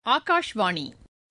ஆகாஷ்வாணி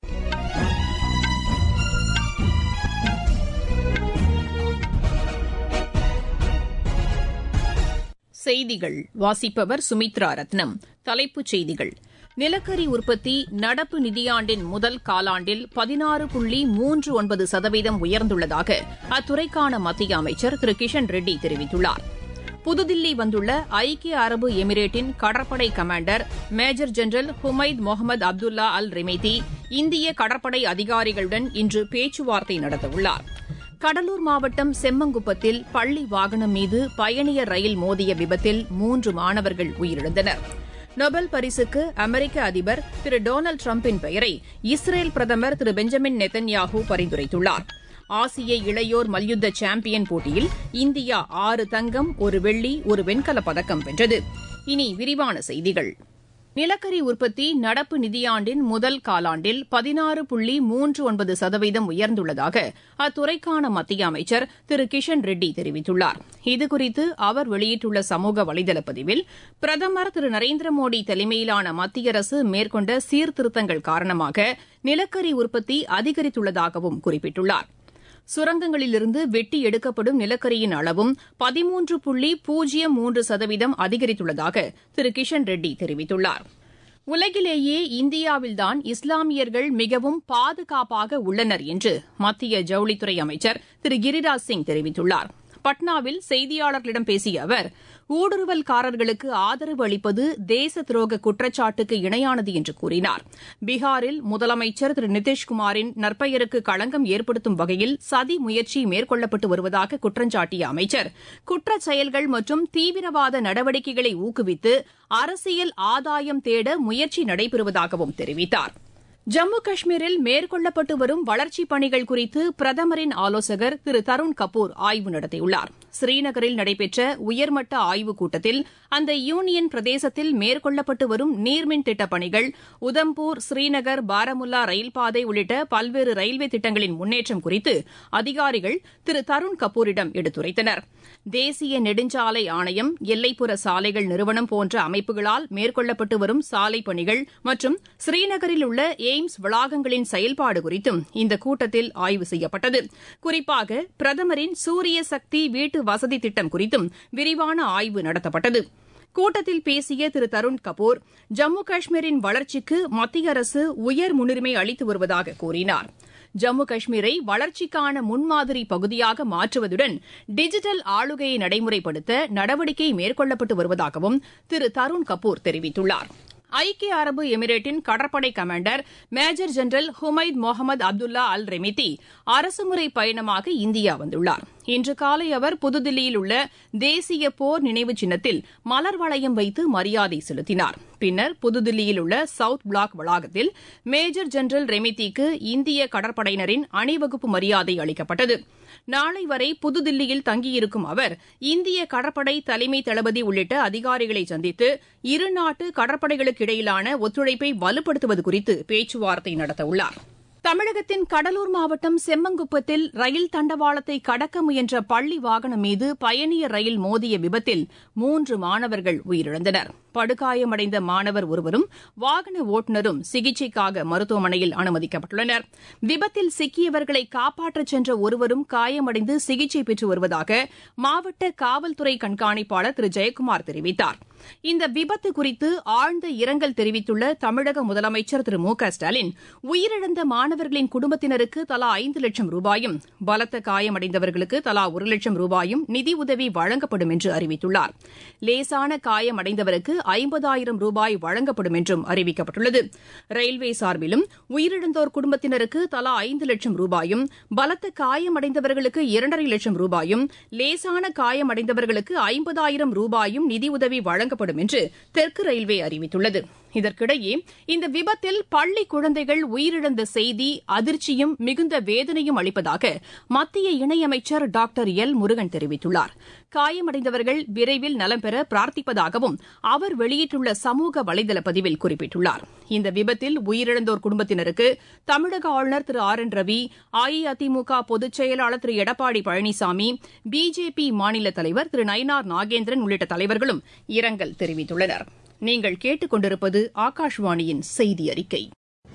செய்திகள் வாசிப்பவர் சுமித்ரா ரத்னம் தலைப்புச் செய்திகள் நிலக்கரி உற்பத்தி நடப்பு நிதியாண்டின் முதல் காலாண்டில் பதினாறு புள்ளி மூன்று ஒன்பது சதவீதம் உயர்ந்துள்ளதாக அத்துறைக்கான மத்திய அமைச்சர் திரு கிஷன் ரெட்டி தெரிவித்துள்ளார் புதுதில்லி வந்துள்ள ஐக்கிய அரபு எமிரேட்டின் கடற்படை commander major general Humaid Mohammed Abdullah Al Rumaithi இந்திய கடற்படை அதிகாரிகளுடன் இன்று பேச்சுவார்த்தை நடத்தவுள்ளார் கடலூர் மாவட்டம் செம்மங்குப்பத்தில் பள்ளி வாகனம் மீது பயணியர் ரயில் மோதிய விபத்தில் மூன்று மாணவர்கள் உயிரிழந்தனர் நொபல் பரிசுக்கு அமெரிக்க அதிபர் திரு டொனால்டு டிரம்பின் பெயரை இஸ்ரேல் பிரதமர் திரு பெஞ்சமின் நெத்தன்யாஹூ பரிந்துரைத்துள்ளார் ஆசிய இளையோர் மல்யுத்த சாம்பியன் போட்டியில் இந்தியா ஆறு தங்கம் ஒரு வெள்ளி ஒரு வெண்கலப் பதக்கம் வென்றது இனி விரிவான செய்திகள் நிலக்கரி உற்பத்தி நடப்பு நிதியாண்டின் முதல் காலாண்டில் பதினாறு புள்ளி மூன்று ஒன்பது சதவீதம் உயர்ந்துள்ளதாக அத்துறைக்கான மத்திய அமைச்சர் திரு கிஷன் ரெட்டி தெரிவித்துள்ளார் இதுகுறித்து அவர் வெளியிட்டுள்ள சமூக வலைதள பதிவில் பிரதமர் திரு நரேந்திர மோடி தலைமையிலான மத்திய அரசு மேற்கொண்ட சீர்திருத்தங்கள் காரணமாக நிலக்கரி உற்பத்தி அதிகரித்துள்ளதாகவும் குறிப்பிட்டுள்ளார் சுரங்கங்களிலிருந்து வெட்டி எடுக்கப்படும் நிலக்கரியின் அளவும் பதிமூன்று புள்ளி பூஜ்ஜியம் மூன்று சதவீதம் அதிகரித்துள்ளதாக திரு கிஷன் ரெட்டி தெரிவித்துள்ளார் உலகிலேயே இந்தியாவில்தான் இஸ்லாமியர்கள் மிகவும் பாதுகாப்பாக உள்ளனர் என்று மத்திய ஜவுளித்துறை அமைச்சர் திரு கிரிராஜ் சிங் தெரிவித்துள்ளார் பட்னாவில் செய்தியாளர்களிடம் பேசிய அவர் ஊடுருவல்காரர்களுக்கு ஆதரவு அளிப்பது தேச துரோக குற்றச்சாட்டுக்கு இணையானது என்று கூறினார் பீகாரில் முதலமைச்சர் திரு நிதிஷ்குமாரின் நற்பெயருக்கு களங்கம் ஏற்படுத்தும் வகையில் சதி முயற்சி மேற்கொள்ளப்பட்டு வருவதாக குற்றஞ்சாட்டிய அமைச்சர் குற்றச் செயல்கள் மற்றும் தீவிரவாத நடவடிக்கைகளை ஊக்குவித்து அரசியல் ஆதாயம் தேட முயற்சி நடைபெறுவதாகவும் தெரிவித்தாா் ஜம்மு காஷ்மீரில் மேற்கொள்ளப்பட்டு வரும் வளர்ச்சிப் பணிகள் குறித்து பிரதமரின் ஆலோசகர் திரு தருண் கபூர் ஆய்வு நடத்தியுள்ளார் ஸ்ரீநகரில் நடைபெற்ற உயர்மட்ட ஆய்வுக் கூட்டத்தில் அந்த யூனியன் பிரதேசத்தில் மேற்கொள்ளப்பட்டு வரும் நீர்மின் திட்டப் பணிகள் உதம்பூர் ஸ்ரீநகர் பாரமுல்லா ரயில்பாதை உள்ளிட்ட பல்வேறு ரயில்வே திட்டங்களின் முன்னேற்றம் குறித்து அதிகாரிகள் திரு தருண் கபூரிடம் எடுத்துரைத்தனர் தேசிய நெடுஞ்சாலை ஆணையம் எல்லைப்புற சாலைகள் நிறுவனம் போன்ற அமைப்புகளால் மேற்கொள்ளப்பட்டு வரும் சாலைப் பணிகள் மற்றும் ஸ்ரீநகரில் உள்ள எய்ம்ஸ் வளாகங்களின் செயல்பாடு குறித்தும் இந்த கூட்டத்தில் ஆய்வு செய்யப்பட்டது குறிப்பாக பிரதமரின் சூரிய சக்தி வீட்டு வசதி திட்டம் குறித்தும் விரிவான ஆய்வு நடத்தப்பட்டது கூட்டத்தில் பேசிய திரு தருண் கபூர் ஜம்மு காஷ்மீரின் வளர்ச்சிக்கு மத்திய அரசு உயர் முன்னுரிமை அளித்து வருவதாக கூறினார் ஜம்மு காஷ்மீரை வளர்ச்சிக்கான முன்மாதிரி பகுதியாக மாற்றுவதுடன் டிஜிட்டல் ஆளுகையை நடைமுறைப்படுத்த நடவடிக்கை மேற்கொள்ளப்பட்டு வருவதாகவும் திரு தருண் கபூர் தெரிவித்துள்ளார் ஐக்கிய அரபு எமிரேட்டின் கடற்படை commander major general Humaid Mohammed Abdullah Al Rumaithi அரசுமுறை பயணமாக இந்தியா வந்துள்ளார் இன்று காலை அவர் புதுதில்லியில் உள்ள தேசிய போர் நினைவு சின்னத்தில் மலர் வளையம் வைத்து மரியாதை செலுத்தினார் பின்னர் புதுதில்லியில் உள்ள சவுத் பிளாக் வளாகத்தில் மேஜர் ஜெனரல் ரெமிதிக்கு இந்திய கடற்படையினரின் அணிவகுப்பு மரியாதை அளிக்கப்பட்டது நாளை வரை புதுதில்லியில் தங்கியிருக்கும் அவர் இந்திய கடற்படை தலைமை தளபதி உள்ளிட்ட அதிகாரிகளை சந்தித்து இருநாட்டு கடற்படைகளுக்கு இடையிலான ஒத்துழைப்பை வலுப்படுத்துவது குறித்து பேச்சுவார்த்தை நடத்தவுள்ளார் தமிழகத்தின் கடலூர் மாவட்டம் செம்மங்குப்பத்தில் ரயில் தண்டவாளத்தை கடக்க முயன்ற பள்ளி வாகனம் மீது பயணியர் ரயில் மோதிய விபத்தில் மூன்று மாணவர்கள் உயிரிழந்தனர் படுகாயமடைந்த மாணவர் ஒருவரும் வாகன ஓட்டுநரும் சிகிச்சைக்காக மருத்துவமனையில் அனுமதிக்கப்பட்டுள்ளனர் விபத்தில் சிக்கியவர்களை காப்பாற்றச் சென்ற ஒருவரும் காயமடைந்து சிகிச்சை பெற்று வருவதாக மாவட்ட காவல்துறை கண்காணிப்பாளர் திரு ஜெயக்குமார் தெரிவித்தார் இந்த விபத்து குறித்து ஆழ்ந்த இரங்கல் தெரிவித்துள்ள தமிழக முதலமைச்சர் திரு மு க ஸ்டாலின் உயிரிழந்த மாணவர்களின் குடும்பத்தினருக்கு தலா ஐந்து லட்சம் ரூபாயும் பலத்த காயமடைந்தவர்களுக்கு தலா ஒரு லட்சம் ரூபாயும் நிதியுதவி வழங்கப்படும் என்று அறிவித்துள்ளார் லேசான காயமடைந்தவருக்கு ஐம்பதாயிரம் ரூபாய் வழங்கப்படும் என்றும் அறிவிக்கப்பட்டுள்ளது ரயில்வே சார்பிலும் உயிரிழந்தோர் குடும்பத்தினருக்கு தலா ஐந்து லட்சம் ரூபாயும் பலத்த காயமடைந்தவர்களுக்கு இரண்டரை லட்சம் ரூபாயும் லேசான காயமடைந்தவர்களுக்கு ஐம்பதாயிரம் ரூபாயும் நிதியுதவி வழங்கப்படும் என்று தெற்கு ரயில்வே அறிவித்துள்ளது இதற்கிடையே இந்த விபத்தில் பள்ளி குழந்தைகள் உயிரிழந்த செய்தி அதிர்ச்சியும் மிகுந்த வேதனையும் அளிப்பதாக மத்திய இணையமைச்சர் டாக்டர் எல் முருகன் தெரிவித்துள்ளார் காயமடைந்தவர்கள் விரைவில் நலம் பெற பிரார்த்திப்பதாகவும் அவர் வெளியிட்டுள்ள சமூக வலைதள பதிவில் குறிப்பிட்டுள்ளார் இந்த விபத்தில் உயிரிழந்தோர் குடும்பத்தினருக்கு தமிழக ஆளுநர் திரு ஆர் என் ரவி அஇஅதிமுக பொதுச் செயலாளர் திரு எடப்பாடி பழனிசாமி பிஜேபி மாநில தலைவர் திரு நயினார் நாகேந்திரன் உள்ளிட்ட தலைவர்களும் இரங்கல் தெரிவித்துள்ளனர் நீங்கள் கேட்டுக்கொண்டிருப்பது ஆகாஷ்வாணியின் செய்தி அறிக்கை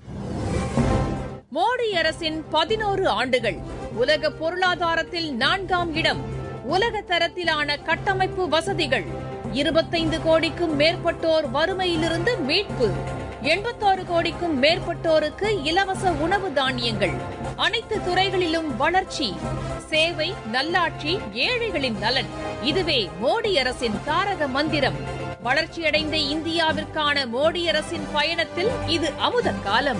மோடி அரசின் பதினோரு ஆண்டுகள் உலக பொருளாதாரத்தில் நான்காம் இடம் உலக தரத்திலான கட்டமைப்பு வசதிகள் இருபத்தைந்து கோடிக்கும் மேற்பட்டோர் வறுமையிலிருந்து மீட்பு எண்பத்தாறு கோடிக்கும் மேற்பட்டோருக்கு இலவச உணவு தானியங்கள் அனைத்து துறைகளிலும் வளர்ச்சி சேவை நல்லாட்சி ஏழைகளின் நலன் இதுவே மோடி அரசின் தாரக மந்திரம் வளர்ச்சியடைந்த இந்தியாவிற்கான மோடி அரசின் பயணத்தில் இது அமுத காலம்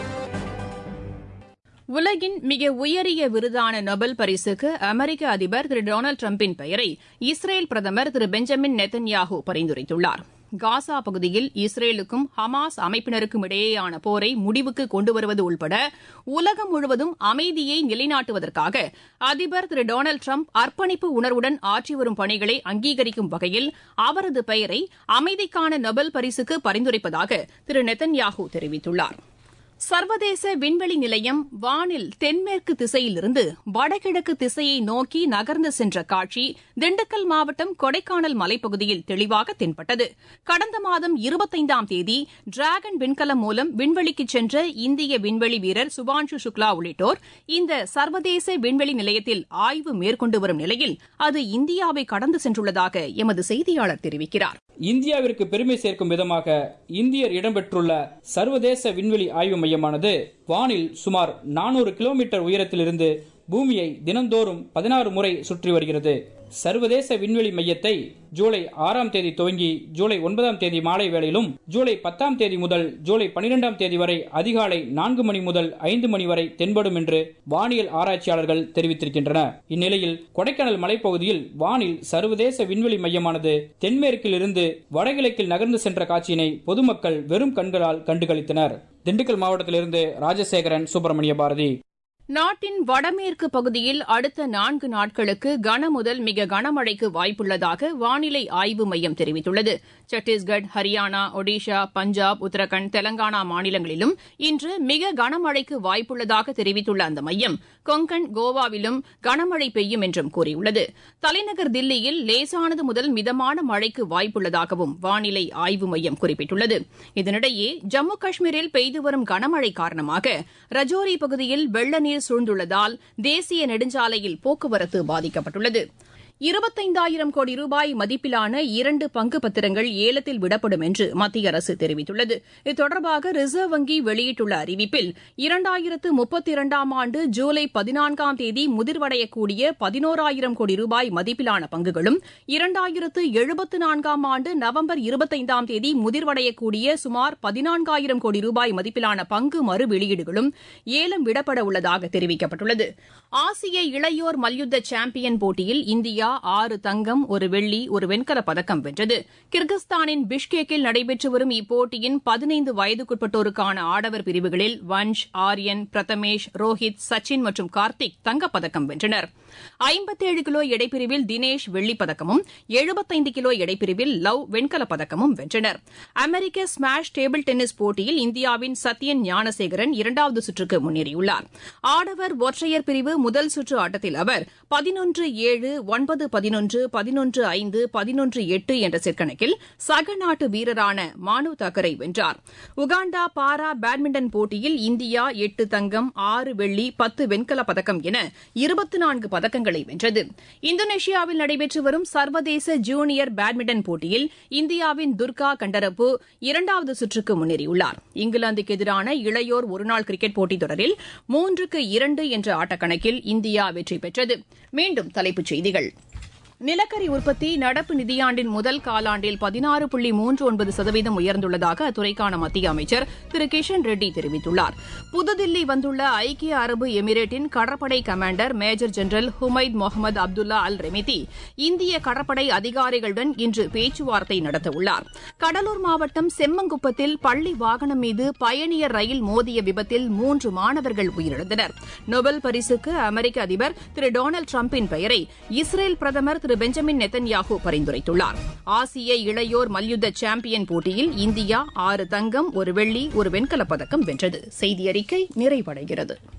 உலகின் மிக உயரிய விருதான நொபல் பரிசுக்கு அமெரிக்க அதிபர் திரு டொனால்டு டிரம்பின் பெயரை இஸ்ரேல் பிரதமர் திரு பெஞ்சமின் நெத்தன்யாஹூ பரிந்துரைத்துள்ளார் காசா பகுதியில் இஸ்ரேலுக்கும் ஹமாஸ் அமைப்பினருக்கும் இடையேயான போரை முடிவுக்கு கொண்டுவருவது உள்பட உலகம் முழுவதும் அமைதியை நிலைநாட்டுவதற்காக அதிபர் திரு டொனால்டு டிரம்ப் அர்ப்பணிப்பு உணர்வுடன் ஆற்றி வரும் பணிகளை அங்கீகரிக்கும் வகையில் அவரது பெயரை அமைதிக்கான நொபல் பரிசுக்கு பரிந்துரைப்பதாக திரு நெத்தன்யாஹூ தெரிவித்துள்ளார் சர்வதேச விண்வெளி நிலையம் வானில் தென்மேற்கு திசையிலிருந்து வடகிழக்கு திசையை நோக்கி நகர்ந்து சென்ற காட்சி திண்டுக்கல் மாவட்டம் கொடைக்கானல் மலைப்பகுதியில் தெளிவாக தென்பட்டது கடந்த மாதம் இருபத்தைந்தாம் தேதி டிராகன் விண்கலம் மூலம் விண்வெளிக்கு சென்ற இந்திய விண்வெளி வீரர் சுபான்ஷு சுக்லா உள்ளிட்டோர் இந்த சர்வதேச விண்வெளி நிலையத்தில் ஆய்வு மேற்கொண்டு வரும் நிலையில் அது இந்தியாவை கடந்து சென்றுள்ளதாக எமது செய்தியாளர் தெரிவிக்கிறார் இந்தியாவிற்கு பெருமை சேர்க்கும் விதமாக இந்தியர் இடம்பெற்றுள்ள சர்வதேச விண்வெளி ஆய்வு மையமானது வானில் சுமார் நானூறு கிலோமீட்டர் உயரத்திலிருந்து பூமியை தினந்தோறும் பதினாறு முறை சுற்றி வருகிறது சர்வதேச விண்வெளி மையத்தை ஜூலை ஆறாம் தேதி துவங்கி ஜூலை ஒன்பதாம் தேதி மாலை வேளையிலும் ஜூலை பத்தாம் தேதி முதல் ஜூலை பனிரெண்டாம் தேதி வரை அதிகாலை நான்கு மணி முதல் ஐந்து மணி வரை தென்படும் என்று வானியல் ஆராய்ச்சியாளர்கள் தெரிவித்திருக்கின்றனர் இந்நிலையில் கொடைக்கானல் மலைப்பகுதியில் வானில் சர்வதேச விண்வெளி மையமானது தென்மேற்கில் இருந்து வடகிழக்கில் நகர்ந்து சென்ற காட்சியினை பொதுமக்கள் வெறும் கண்களால் கண்டுகளித்தனர் திண்டுக்கல் மாவட்டத்திலிருந்து ராஜசேகரன் சுப்பிரமணிய பாரதி நாட்டின் வடமேற்கு பகுதியில் அடுத்த நான்கு நாட்களுக்கு கனமுதல் மிக கனமழைக்கு வாய்ப்புள்ளதாக வானிலை ஆய்வு மையம் தெரிவித்துள்ளது சத்தீஸ்கட் ஹரியானா ஒடிஷா பஞ்சாப் உத்தரகண்ட் தெலங்கானா மாநிலங்களிலும் இன்று மிக கனமழைக்கு வாய்ப்புள்ளதாக தெரிவித்துள்ள அந்த மையம் கொங்கன் கோவாவிலும் கனமழை பெய்யும் என்றும் கூறியுள்ளது தலைநகர் தில்லியில் லேசானது முதல் மிதமான மழைக்கு வாய்ப்புள்ளதாகவும் வானிலை ஆய்வு மையம் குறிப்பிட்டுள்ளது இதனிடையே ஜம்மு காஷ்மீரில் பெய்து வரும் கனமழை காரணமாக ரஜோரி பகுதியில் வெள்ள நீர் சூழ்ந்துள்ளதால் தேசிய நெடுஞ்சாலையில் போக்குவரத்து பாதிக்கப்பட்டுள்ளது இருபத்தைந்தாயிரம் கோடி ரூபாய் மதிப்பிலான இரண்டு பங்கு பத்திரங்கள் ஏலத்தில் விடப்படும் என்று மத்திய அரசு தெரிவித்துள்ளது இது தொடர்பாக ரிசர்வ் வங்கி வெளியிட்டுள்ள அறிவிப்பில் இரண்டாயிரத்து முப்பத்தி இரண்டாம் ஆண்டு ஜூலை பதினான்காம் தேதி முதிர்வடையக்கூடிய பதினோராயிரம் கோடி ரூபாய் மதிப்பிலான பங்குகளும் இரண்டாயிரத்து எழுபத்து நான்காம் ஆண்டு நவம்பர் இருபத்தைந்தாம் தேதி முதிர்வடையக்கூடிய சுமார் பதினான்காயிரம் கோடி ரூபாய் மதிப்பிலான பங்கு மறு வெளியீடுகளும் ஏலம் விடப்பட உள்ளதாக தெரிவிக்கப்பட்டுள்ளது ஆசிய இளையோர் மல்யுத்த சாம்பியன் போட்டியில் இந்தியா ஆறு தங்கம் ஒரு வெள்ளி ஒரு வெண்கலப் பதக்கம் வென்றது கிர்கிஸ்தானின் பிஷ்கேக்கில் நடைபெற்று வரும் இப்போட்டியின் பதினைந்து வயதுக்குட்பட்டோருக்கான ஆடவர் பிரிவுகளில் வன்ஷ் ஆரியன் பிரதமேஷ் ரோஹித் சச்சின் மற்றும் கார்த்திக் தங்கப்பதக்கம் வென்றனர் ஐம்பத்தேழு கிலோ எடைப்பிரிவில் தினேஷ் வெள்ளிப் பதக்கமும் எழுபத்தைந்து கிலோ எடைப்பிரிவில் லவ் வெண்கலப் பதக்கமும் வென்றனர் அமெரிக்க ஸ்மாஷ் டேபிள் டென்னிஸ் போட்டியில் இந்தியாவின் சத்யன் ஞானசேகரன் இரண்டாவது சுற்றுக்கு முன்னேறியுள்ளார் ஆடவர் ஒற்றையர் பிரிவு முதல் சுற்று ஆட்டத்தில் அவர் பதினொன்று ஏழு ஒன்பது பதினொன்று பதினொன்று ஐந்து பதினொன்று எட்டு என்ற செற்கணக்கில் சக நாட்டு வீரரான மானு தாக்கரை வென்றார் உகாண்டா பாரா பேட்மிண்டன் போட்டியில் இந்தியா எட்டு தங்கம் ஆறு வெள்ளி பத்து வெண்கலப் பதக்கம் என இருபத்தி நான்கு பதக்கங்களை வென்றது இந்தோனேஷியாவில் நடைபெற்று வரும் சர்வதேச ஜூனியர் பேட்மிண்டன் போட்டியில் இந்தியாவின் துர்கா கண்டரப்பு இரண்டாவது சுற்றுக்கு முன்னேறியுள்ளார் இங்கிலாந்துக்கு எதிரான இளையோர் ஒருநாள் கிரிக்கெட் போட்டித் தொடரில் மூன்றுக்கு இரண்டு என்ற ஆட்டக்கணக்கில் இந்தியா வெற்றி பெற்றது மீண்டும் தலைப்புச் செய்திகள் நிலக்கரி உற்பத்தி நடப்பு நிதியாண்டின் முதல் காலாண்டில் பதினாறு புள்ளி மூன்று ஒன்பது சதவீதம் உயர்ந்துள்ளதாக அத்துறைக்கான மத்திய அமைச்சர் திரு கிஷன் ரெட்டி தெரிவித்துள்ளார் புதுதில்லி வந்துள்ள ஐக்கிய அரபு எமிரேட்டின் கடற்படை commander major general Humaid Mohammed Abdullah Al Rumaithi இந்திய கடற்படை அதிகாரிகளுடன் இன்று பேச்சுவார்த்தை நடத்தவுள்ளார் கடலூர் மாவட்டம் செம்மங்குப்பத்தில் பள்ளி வாகனம் மீது பயணியர் ரயில் மோதிய விபத்தில் மூன்று மாணவர்கள் உயிரிழந்தனர் நொபல் பரிசுக்கு அமெரிக்க அதிபர் திரு டொனால்டு டிரம்பின் பெயரை இஸ்ரேல் பிரதமர் திரு பெஞ்சமின் நெத்தன்யாகு பரிந்துரைத்துள்ளார் ஆசிய இளையோர் மல்யுத்த சாம்பியன் போட்டியில் இந்தியா ஆறு தங்கம் ஒரு வெள்ளி ஒரு வெண்கலப் பதக்கம் வென்றது செய்தி அறிக்கை நிறைவடைகிறது